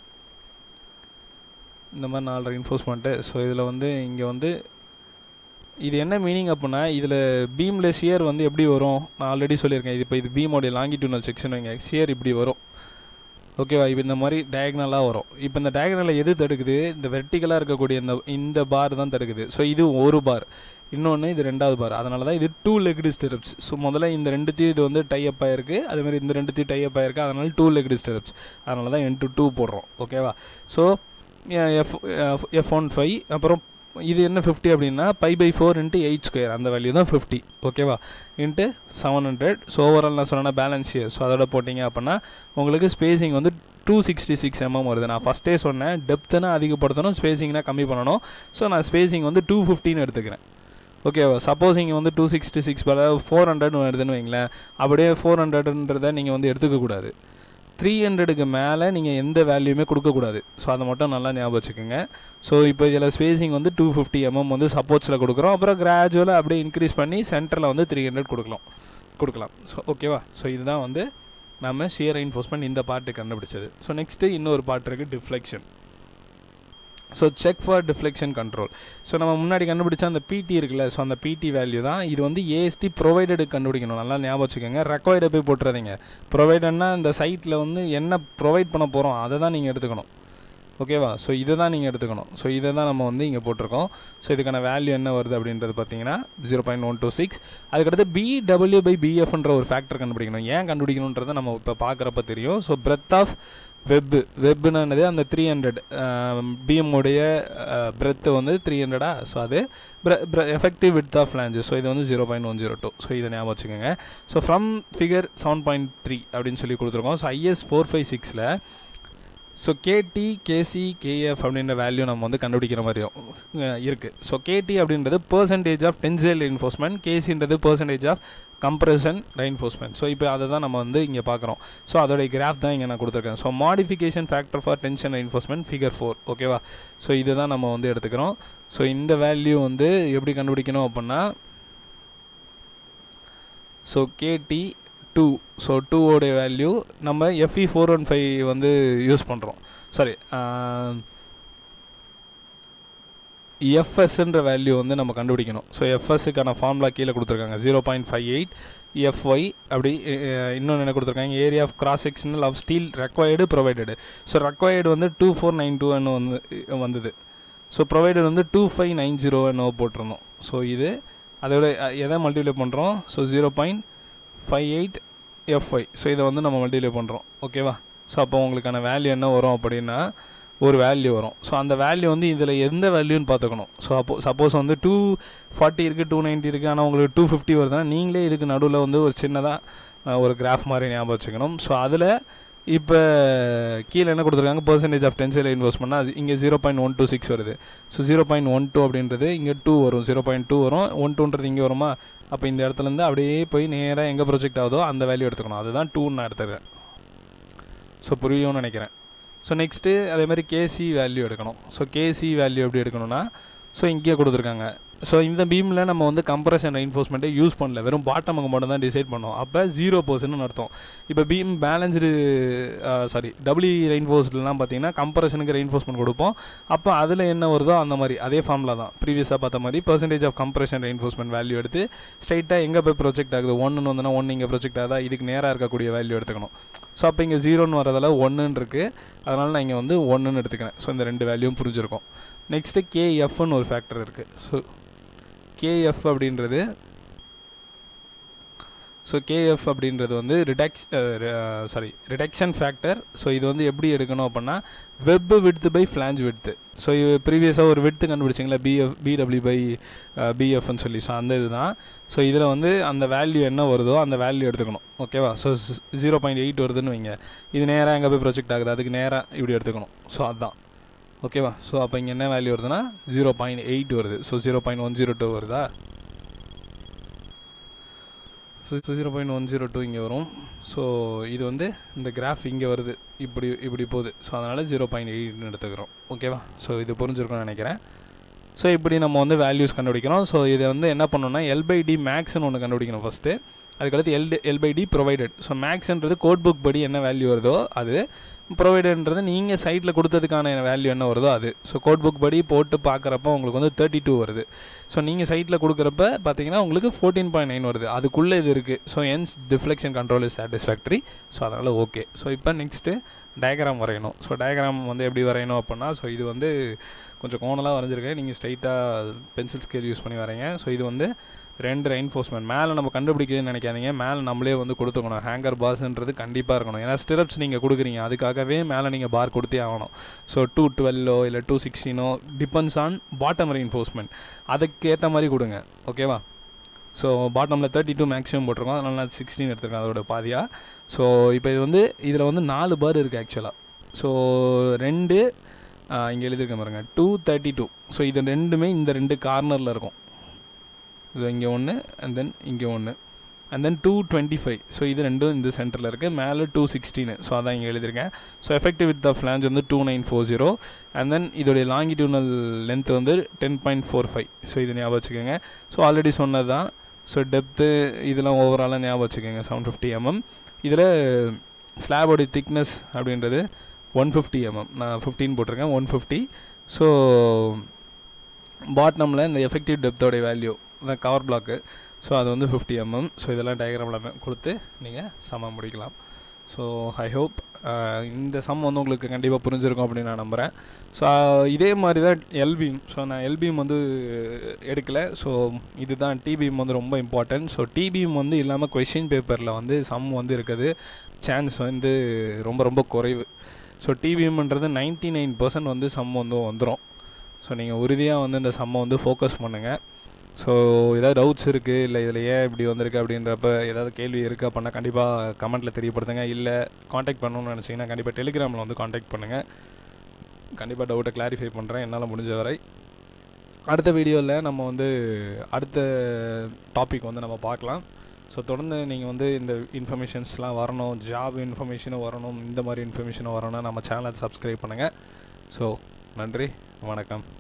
A: இந்த மாதிரி நாலு ரெயின்ஃபோர்ஸ்மெண்ட்டு ஸோ இதில் வந்து இங்கே வந்து இது என்ன மீனிங் அப்படின்னா இதில் பீமில் ஷியர் வந்து எப்படி வரும் நான் ஆல்ரெடி சொல்லியிருக்கேன் இது இப்போ இது பீமோடைய லாங்கிடியூனல் செக்ஷன் வைங்க ஷியர் இப்படி வரும் ஓகேவா இப்போ இந்த மாதிரி டயக்னலாக வரும் இப்போ இந்த டயக்னலில் எது தடுக்குது இந்த வெர்டிக்கலாக இருக்கக்கூடிய இந்த இந்த பார் தான் தடுக்குது ஸோ இது ஒரு பார் இன்னொன்று இது ரெண்டாவது பார் அதனால தான் இது டூ லெக்டு ஸ்டெப்ஸ் ஸோ முதல்ல இந்த ரெண்டுத்தையும் இது வந்து டை அப் ஆயிருக்கு அதே மாதிரி இந்த ரெண்டுத்தையும் டை அப் ஆயிருக்கு அதனால டூ லெக்டு ஸ்டெப்ஸ் அதனால தான் இன்ட்டு டூ போடுறோம் ஓகேவா so F F one five அப்புறம் இது என்ன ஃபிஃப்டி அப்படின்னா pi by four into eight square அந்த வேல்யூ தான் ஃபிஃப்டி ஓகேவா into seven hundred so overall நான் சொன்னேன் பேலன்ஸ் ஷியர் ஸோ அதோட போட்டிங்க அப்படின்னா உங்களுக்கு ஸ்பேசிங் வந்து டூ சிக்ஸ்டி சிக்ஸ் எம்எம் வருது நான் ஃபஸ்ட்டே சொன்னேன் டெப்த்துனா அதிகப்படுத்தணும் ஸ்பேசிங்னா கம்மி பண்ணணும் ஸோ நான் ஸ்பேசிங் வந்து டூ ஃபிஃப்டின்னு எடுத்துக்கிறேன் ஓகேவா சப்போஸ் இங்கே வந்து டூ சிக்ஸ்டி சிக்ஸ் பல ஃபோர் ஹண்ட்ரட்னு வருதுன்னு வைங்களேன் அப்படியே ஃபோர் ஹண்ட்ரட்ன்றதை நீங்கள் வந்து எடுத்துக்கக்கூடாது த்ரீ ஹண்ட்ரடுக்கு மேலே நீங்கள் எந்த வேல்யூமே கொடுக்கக்கூடாது ஸோ அதை மட்டும் நல்லா ஞாபகம் வச்சுக்கோங்க ஸோ இப்போ இதில் ஸ்பேசிங் வந்து டூ ஃபிஃப்டி எம்எம் வந்து சப்போர்ட்ஸில் கொடுக்குறோம் அப்புறம் கிராஜுவலாக அப்படியே இன்க்ரீஸ் பண்ணி சென்டரில் வந்து த்ரீ ஹண்ட்ரட் கொடுக்கலாம் கொடுக்கலாம் ஸோ ஓகேவா ஸோ இதுதான் வந்து நம்ம ஷியர் என்ஃபோர்ஸ்மெண்ட் இந்த பாட்டு கண்டுபிடிச்சது ஸோ நெக்ஸ்ட்டு இன்னொரு பாட்டு இருக்குது deflection so check for deflection control so நம்ம முன்னாடி கண்டுபிடிச்ச அந்த பிடி இருக்குல்ல ஸோ அந்த பிடி வேல்யூ தான் இது வந்து ஏஎஸ்டி ப்ரொவைடடு கண்டுபிடிக்கணும் நல்லா ஞாபகம் வச்சுக்கோங்க ரெக்கார்டை போய் போட்டுறாதீங்க ப்ரொவைடட்னா இந்த சைட்டில் வந்து என்ன ப்ரொவைட் பண்ண போகிறோம் அதை தான் நீங்கள் எடுத்துக்கணும் ஓகேவா ஸோ இதை தான் நீங்கள் எடுத்துக்கணும் ஸோ இதை தான் நம்ம வந்து இங்கே போட்டிருக்கோம் ஸோ இதுக்கான வேல்யூ என்ன வருது அப்படின்றது பார்த்தீங்கன்னா zero point one two six அதுக்கடுத்து பிடபிள்யூ பை பிஎஃப்ன்ற ஒரு ஃபேக்டர் கண்டுபிடிக்கணும் ஏன் கண்டுபிடிக்கணுன்றதை நம்ம இப்போ பார்க்குறப்ப தெரியும் ஸோ பிரெத் ஆஃப் வெப்பு வெப்புன்னு அந்த த்ரீ ஹண்ட்ரட் பிஎம்முடைய பிரெத்து வந்து த்ரீ ஹண்ட்ரடா ஸோ அது effective width of flange so இது வந்து zero point one zero two so இதை ஞாபகம் வச்சுக்கோங்க so from figure seven point three அப்படின்னு சொல்லி கொடுத்துருக்கோம் ஸோ ஐஎஸ் ஃபோர் ஃபைவ் சிக்ஸில் ஸோ கேடி கேசி கேஎஃப் அப்படின்ற வேல்யூ நம்ம வந்து கண்டுபிடிக்கிற மாதிரி இருக்குது ஸோ கேடி அப்படின்றது பர்சன்டேஜ் ஆஃப் டென்சைல் ரெயின்ஃபோர்ஸ்மெண்ட் கேசின்றது percentage of compression reinforcement so இப்போ அதை தான் நம்ம வந்து இங்கே பார்க்குறோம் ஸோ அதோடைய கிராஃப் தான் இங்கே நான் கொடுத்துருக்கேன் so modification factor for tension reinforcement figure four ஓகேவா ஸோ இதை தான் நம்ம வந்து எடுத்துக்கிறோம் ஸோ இந்த வேல்யூ வந்து எப்படி கண்டுபிடிக்கணும் அப்படின்னா ஸோ கேடி டூ ஸோ டூவோடைய வேல்யூ நம்ம எஃப்இ ஃபோர் ஒன் ஃபைவ் வந்து யூஸ் பண்ணுறோம் சாரி எஃப்எஸ்ன்ற வேல்யூ வந்து நம்ம கண்டுபிடிக்கணும் ஸோ எஃப்எஸ்ஸுக்கான ஃபார்முலா கீழே கொடுத்துருக்காங்க zero point five eight FY அப்படி இன்னொன்று என்ன கொடுத்துருக்காங்க area of cross sectional of steel required provided so required வந்து டூ ஃபோர் நைன் டூன்னு வந்து வந்தது ஸோ ப்ரொவைடட் வந்து டூ ஃபைவ் நைன் ஜீரோ என்னவோ போட்டிருந்தோம் ஸோ இது அதோட எதை மல்டிப்ளை பண்ணுறோம் so zero point five eight FY so இதை வந்து நம்ம மல்டிப்ளை பண்ணுறோம் ஓகேவா ஸோ அப்போ உங்களுக்கான வேல்யூ என்ன வரும் அப்படின்னா ஒரு வேல்யூ வரும் ஸோ அந்த வேல்யூ வந்து இதில் எந்த வேல்யூன்னு பார்த்துக்கணும் ஸோ அப்போ சப்போஸ் வந்து டூ ஃபார்ட்டி இருக்குது டூ நைன்ட்டி இருக்குது ஆனால் உங்களுக்கு டூ ஃபிஃப்டி வருதுன்னா நீங்களே இதுக்கு நடுவில் வந்து ஒரு சின்னதாக ஒரு கிராஃப் மாதிரி ஞாபகம் வச்சுக்கணும் ஸோ அதில் இப்போ கீழே என்ன கொடுத்துருக்காங்க பர்சன்டேஜ் ஆஃப் டென்சைல் இன்வெஸ்ட்மெண்ட்னா இங்கே zero point one two six வருது so zero point one two அப்படின்றது இங்கே டூ வரும் ஜீரோ பாயிண்ட் டூ வரும் ஒன் டூன்றது இங்கே வருமா அப்போ இந்த இடத்துலேருந்து அப்படியே போய் நேராக எங்கே ப்ரொஜெக்ட் ஆகுதோ அந்த வேல்யூ எடுத்துக்கணும் அதுதான் டூன்னு நான் எடுத்துக்கிறேன் ஸோ புரியும்னு நினைக்கிறேன் ஸோ நெக்ஸ்ட்டு அதே மாதிரி கேசி வேல்யூ எடுக்கணும் ஸோ கேசி வேல்யூ எப்படி எடுக்கணும்னா ஸோ இங்கேயே கொடுத்துருக்காங்க ஸோ இந்த பீமில் நம்ம வந்து கம்ப்ரஷன் ரெயின்ஃபோர்ஸ்மெண்ட்டை யூஸ் பண்ணல வெறும் பாட்டமுக்கு மட்டும் தான் டிசைட் பண்ணோம் அப்போ ஜீரோ பர்சன்ட்னு அர்த்தம் இப்போ பீம் பேலன்ஸ்டு சாரி டபிள்யூ ரெயின்ஃபோர்ஸ்லாம் பார்த்தீங்கன்னா கம்ப்ரஷனுக்கு ரெயின்ஃபோர்ஸ்மெண்ட் கொடுப்போம் அப்போ அதில் என்ன வருதோ அந்த மாதிரி அதே ஃபார்மில் தான் ப்ரீவியஸாக பார்த்த மாதிரி percentage of compression reinforcement value எடுத்து ஸ்ட்ரைட்டாக எங்கே போய் ப்ரொஜெக்ட் ஆகுது ஒன்றுன்னு வந்தோன்னா ஒன்று இங்கே ப்ரொஜெக்ட் ஆகுதா இதுக்கு நேராக இருக்கக்கூடிய வேல்யூ எடுத்துக்கணும் ஸோ அப்போ இங்கே ஜீரோன்னு வரதில் ஒன்றுன்னு இருக்குது அதனால் நான் இங்கே வந்து ஒன்றுன்னு எடுத்துக்கிறேன் ஸோ இந்த ரெண்டு வேல்யூவும் புரிஞ்சிருக்கும் நெக்ஸ்ட்டு கேஎஃப்னு ஒரு ஃபேக்டர் இருக்குது ஸோ கேஎஃப் அப்படின்றது ஸோ கேஎஃப் அப்படின்றது வந்து ரிடக்ஸ் சாரி ரிடக்ஷன் ஃபேக்டர் ஸோ இது வந்து எப்படி எடுக்கணும் அப்படின்னா web width by flange width so இது ப்ரீவியஸாக ஒரு விட்த்து கண்டுபிடிச்சிங்களா பிஎஃப் பிடபிள்யூ பை பிஎஃப்னு சொல்லி ஸோ அந்த இதுதான் ஸோ இதில் வந்து அந்த வேல்யூ என்ன வருதோ அந்த வேல்யூ எடுத்துக்கணும் ஓகேவா ஸோ ஜீரோ பாயிண்ட் எயிட் வருதுன்னு வைங்க இது நேராக எங்கே போய் ப்ரொஜெக்ட் ஆகுது அதுக்கு நேராக இப்படி எடுத்துக்கணும் ஸோ அதுதான் ஓகேவா ஸோ அப்போ இங்கே என்ன வேல்யூ வருதுன்னா ஜீரோ பாயிண்ட் எயிட் வருது so zero point one zero two வருதா so zero point one zero two இங்கே வரும் ஸோ இது வந்து இந்த கிராஃப் இங்கே வருது இப்படி இப்படி போகுது ஸோ அதனால் ஜீரோ பாயிண்ட் எயிட்னு எடுத்துக்கிறோம் ஓகேவா ஸோ இது புரிஞ்சிருக்கும்னு நினைக்கிறேன் ஸோ இப்படி நம்ம வந்து வேல்யூஸ் கண்டுபிடிக்கிறோம் ஸோ இதை வந்து என்ன பண்ணணும்னா எல் பை டி மேக்ஸ்னு ஒன்று கண்டுபிடிக்கணும் ஃபஸ்ட்டு அதுக்கடுத்து L L by D provided so மேக்ஸ்ன்றது கோட் புக் படி என்ன வேல்யூ வருதோ அது ப்ரொவைடன்றது நீங்கள் சைட்டில் கொடுத்ததுக்கான வேல்யூ என்ன வருதோ அது ஸோ கோட் புக் படி போட்டு பார்க்குறப்ப உங்களுக்கு வந்து தேர்ட்டி டூ வருது ஸோ நீங்கள் சைட்டில் கொடுக்குறப்ப பார்த்தீங்கன்னா உங்களுக்கு ஃபோர்டீன் பாயிண்ட் நைன் வருது அதுக்குள்ளே இது இருக்குது so hence deflection control is satisfactory so அதனால் ஓகே ஸோ இப்போ நெக்ஸ்ட்டு டயக்ராம் வரையணும் ஸோ டயக்ராம் வந்து எப்படி வரையணும் அப்படின்னா ஸோ இது வந்து கொஞ்சம் கோணலாக வரைஞ்சிருக்கேன் நீங்கள் ஸ்ட்ரைட்டாக பென்சில் ஸ்கேல் யூஸ் பண்ணி வரைங்க ஸோ இது வந்து ரெண்டு ரெயின்ஃபோர்ஸ்மெண்ட் மேலே நம்ம கண்டுபிடிக்கிறதுன்னு நினைக்காதீங்க மேலே நம்மளே வந்து கொடுத்துக்கணும் ஹேங்கர் பாஸ்ன்றது கண்டிப்பாக இருக்கணும் ஏன்னா ஸ்டிரப்ஸ் நீங்கள் கொடுக்குறீங்க அதுக்காகவே மேலே நீங்கள் பார் கொடுத்தே ஆகணும் ஸோ டூ டுவெல்லோ இல்லை டூ சிக்ஸ்டீனோ டிபெண்ட்ஸ் ஆன் பாட்டம் ரெயின்ஃபோர்ஸ்மெண்ட் அதுக்கேற்ற மாதிரி கொடுங்க ஓகேவா ஸோ பாட்டமில் தேர்ட்டி டூ மேக்ஸிமம் போட்டிருக்கோம் அதனால் நான் சிக்ஸ்டீன் எடுத்துருக்கேன் அதோட பாதியாக ஸோ இப்போ இது வந்து இதில் வந்து நாலு பார் இருக்குது ஆக்சுவலாக ஸோ ரெண்டு இங்கே எழுதியிருக்கேன் பாருங்கள் டூ தேர்ட்டி டூ ஸோ இது ரெண்டுமே இந்த ரெண்டு கார்னரில் இருக்கும் இது இங்கே ஒன்று அண்ட் தென் இங்கே ஒன்று and then two twenty five so இது ரெண்டும் இந்த சென்டரில் இருக்குது மேலே டூ சிக்ஸ்டீனு ஸோ அதான் இங்கே எழுதியிருக்கேன் so effective with the flange வந்து two nine four zero and then இதோடைய லாங்கிடியூனல் லென்த் வந்து ten point four five so இது ஞாபகம் வச்சுக்கோங்க ஸோ ஆல்ரெடி சொன்னது தான் ஸோ டெப்த்து இதெல்லாம் ஓவராலாக ஞாபகம் வச்சுக்கோங்க செவன் ஃபிஃப்டி எம்எம் இதில் ஸ்லாபோடைய திக்னஸ் அப்படின்றது ஒன் ஃபிஃப்டி எம்எம் நான் ஃபிஃப்டீன் போட்டிருக்கேன் ஒன் ஃபிஃப்டி ஸோ பாட்டமில் இந்த எஃபெக்டிவ் டெப்த்தோடைய வேல்யூ இந்த கவர் பிளாக்கு ஸோ அது வந்து ஃபிஃப்டி எம்எம் ஸோ இதெல்லாம் டயக்ராமில் கொடுத்து நீங்கள் சம முடிக்கலாம் ஸோ ஐ ஹோப் இந்த சம் வந்து உங்களுக்கு கண்டிப்பாக புரிஞ்சிருக்கும் அப்படின்னு நான் நம்புகிறேன் ஸோ இதே மாதிரி தான் எல்பீம் ஸோ நான் எல்பீம் வந்து எடுக்கலை ஸோ இதுதான் டிபீம் வந்து ரொம்ப இம்பார்ட்டன்ட் ஸோ டிபீம் வந்து இல்லாமல் கொஷின் பேப்பரில் வந்து சம் வந்து இருக்குது சான்ஸ் வந்து ரொம்ப ரொம்ப குறைவு ஸோ டிபிஎம்ன்றது நைன்ட்டி நைன் பர்சன்ட் வந்து சம் வந்து வந்துடும் ஸோ நீங்கள் உறுதியாக வந்து இந்த சம்மை வந்து ஃபோக்கஸ் பண்ணுங்கள் ஸோ ஏதாவது டவுட்ஸ் இருக்குது இல்லை இதில் ஏன் இப்படி வந்திருக்கு அப்படின்றப்ப ஏதாவது கேள்வி இருக்குது அப்படின்னா கண்டிப்பாக கமெண்ட்டில் தெரியப்படுத்துங்க இல்லை காண்டாக்ட் பண்ணணும்னு நினச்சிங்கன்னா கண்டிப்பாக டெலிகிராமில் வந்து காண்டாக்ட் பண்ணுங்கள் கண்டிப்பாக டவுட்டை கிளாரிஃபை பண்ணுறேன் என்னால் முடிஞ்ச வரை அடுத்த வீடியோவில் நம்ம வந்து அடுத்த டாபிக் வந்து நம்ம பார்க்கலாம் ஸோ தொடர்ந்து நீங்கள் வந்து இந்த இன்ஃபர்மேஷன்ஸ்லாம் வரணும் ஜாப் இன்ஃபர்மேஷனும் வரணும் இந்த மாதிரி இன்ஃபர்மேஷனும் வரணும்னா நம்ம சேனலை சப்ஸ்கிரைப் பண்ணுங்கள் ஸோ நன்றி வணக்கம்